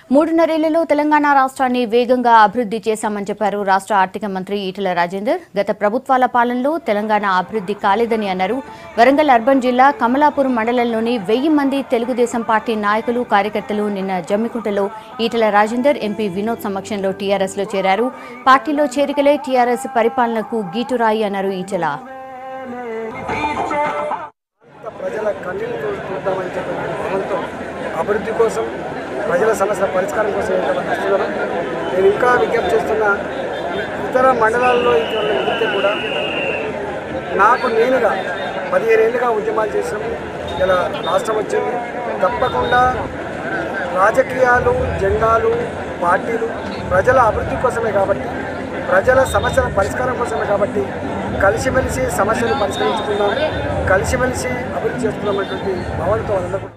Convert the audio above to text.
మూడున్నరేళ్లలో తెలంగాణ రాష్ట్రాన్ని వేగంగా అభివృద్ధి చేశామని చెప్పారు రాష్ట్ర ఆర్థిక మంత్రి ఈటల రాజేందర్ గత ప్రభుత్వాల పాలనలో తెలంగాణ అభివృద్ధి కాలేదని అన్నారు వరంగల్ అర్బన్ జిల్లా కమలాపురం మండలంలోని వెయ్యి మంది తెలుగుదేశం పార్టీ నాయకులు కార్యకర్తలు నిన్న జమ్మికుంటలో ఈటల రాజేందర్ ఎంపీ వినోద్ సమక్షంలో టీఆర్ఎస్ లో చేరారు పార్టీలో చేరికలే టీఆర్ఎస్ పరిపాలనకు గీటురాయి అన్నారు ఈటల ప్రజల కన్నీళ్ళు చూద్దామని చెప్పి భావంతో అభివృద్ధి కోసం ప్రజల సమస్యల పరిష్కారం కోసం ఏదైతే వస్తున్నారో నేను ఇంకా విజ్ఞప్తి చేస్తున్న ఇతర మండలాల్లో ఇక్కడ వెళ్తే కూడా నాకు నేనుగా పదిహేను ఏళ్ళుగా ఉద్యమాలు చేసాం ఇలా రాష్ట్రం వచ్చింది తప్పకుండా రాజకీయాలు జెండాలు పార్టీలు ప్రజల అభివృద్ధి కోసమే కాబట్టి ప్రజల సమస్యల పరిష్కారం కోసమే కాబట్టి కలిసిమెలిసి సమస్యలు పరిష్కరించుకుందాం కలిసిమెలిసి అభివృద్ధి చేసుకుందాం అనేటువంటి భావనతో వాళ్ళందరూ